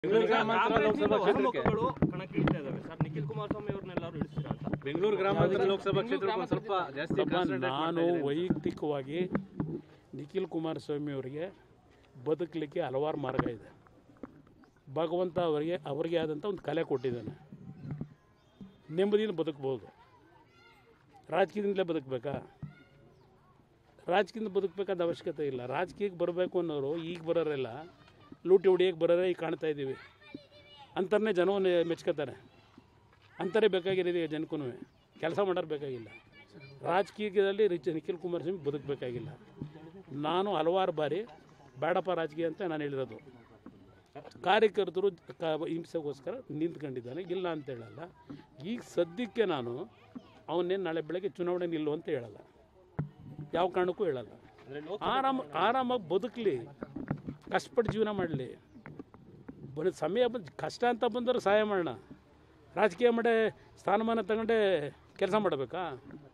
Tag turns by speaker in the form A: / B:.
A: ಬೆಂಗಳೂರು ಗ್ರಾಮಾಂತರ ಲೋಕಸಭಾ ಕ್ಷೇತ್ರಕ್ಕೆ
B: ಮಕ್ಕಳು ಕಣಕ್ಕಿಳಿತಾ ಇದಾವೆ ಸರ್ ನಿಖಿಲ್ ಕುಮಾರಸ್ವಾಮಿ ಅವ್ರನ್ನೆಲ್ಲರೂ ಇಳಿಸ್ತೀರಾ ಅಂತ
A: ಬೆಂಗಳೂರು ಗ್ರಾಮಾಂತರ ಲೋಕಸಭಾ ಕ್ಷೇತ್ರಕ್ಕೆ ಒಂದು ಸ್ವಲ್ಪ ಜಾಸ್ತಿ
C: ಸ್ವಲ್ಪ
A: concentrate ಮಾಡ್ತಾ
C: ನಾನು
A: ಇದ್ದಾರೆ.
C: ವೈಯಕ್ತಿಕವಾಗಿ ನಿಖಿಲ್ ಕುಮಾರಸ್ವಾಮಿ ಅವರಿಗೆ ಬದುಕಲಿಕ್ಕೆ ಹಲವಾರು ಮಾರ್ಗ ಇದೆ ಭಗವಂತ ಅವರಿಗೆ ಅವರಿಗೆ ಆದಂಥ ಒಂದು ಕಲೆ ಕೊಟ್ಟಿದ್ದಾನೆ ನೆಮ್ಮದಿಯಿಂದ ಬದುಕ್ಬೋದು ರಾಜಕೀಯದಿಂದಲೇ ಬದುಕಬೇಕಾ ರಾಜಕೀಯದಿಂದ ಬದುಕಬೇಕಾದ ಅವಶ್ಯಕತೆ ಇಲ್ಲ ರಾಜಕೀಯಕ್ಕೆ ಬರಬೇಕು ಅನ್ನೋರು ಈಗ ಬರೋರೆಲ್ಲ ಲೂಟಿ ಹೊಡಿಯೋಕ್ಕೆ ಬರೋರೇ ಈಗ ಕಾಣ್ತಾ ಇದ್ದೀವಿ ಅಂಥವ್ರನ್ನೇ ಜನವನ್ನು ಮೆಚ್ಕೋತಾರೆ ಅಂಥರೇ ಬೇಕಾಗಿರೋದು ಈಗ ಜನಕ್ಕೂ ಕೆಲಸ ಮಾಡೋರು ಬೇಕಾಗಿಲ್ಲ ರಾಜಕೀಯದಲ್ಲಿ ರಿಚ್ ನಿಖಿಲ್ ಕುಮಾರಸ್ವಾಮಿ ಬದುಕಬೇಕಾಗಿಲ್ಲ ನಾನು ಹಲವಾರು ಬಾರಿ ಬೇಡಪ್ಪ ರಾಜಕೀಯ ಅಂತ ನಾನು ಹೇಳಿರೋದು ಕಾರ್ಯಕರ್ತರು ಕ ಹಿಂಸೆಗೋಸ್ಕರ ನಿಂತ್ಕೊಂಡಿದ್ದಾನೆ ಇಲ್ಲ ಅಂತ ಹೇಳಲ್ಲ ಈಗ ಸದ್ಯಕ್ಕೆ ನಾನು ಅವನ್ನೇನು ನಾಳೆ ಬೆಳಗ್ಗೆ ಚುನಾವಣೆ ನಿಲ್ಲು ಅಂತ ಹೇಳಲ್ಲ ಯಾವ ಕಾರಣಕ್ಕೂ ಹೇಳಲ್ಲ ಆರಾಮ ಆರಾಮಾಗಿ ಬದುಕಲಿ ಕಷ್ಟಪಟ್ಟು ಜೀವನ ಮಾಡಲಿ ಬರೀ ಸಮಯ ಬಂದು ಕಷ್ಟ ಅಂತ ಬಂದರೆ ಸಹಾಯ ಮಾಡೋಣ ರಾಜಕೀಯ ಮಾಡೇ ಸ್ಥಾನಮಾನ ತಗೊಂಡೆ ಕೆಲಸ ಮಾಡಬೇಕಾ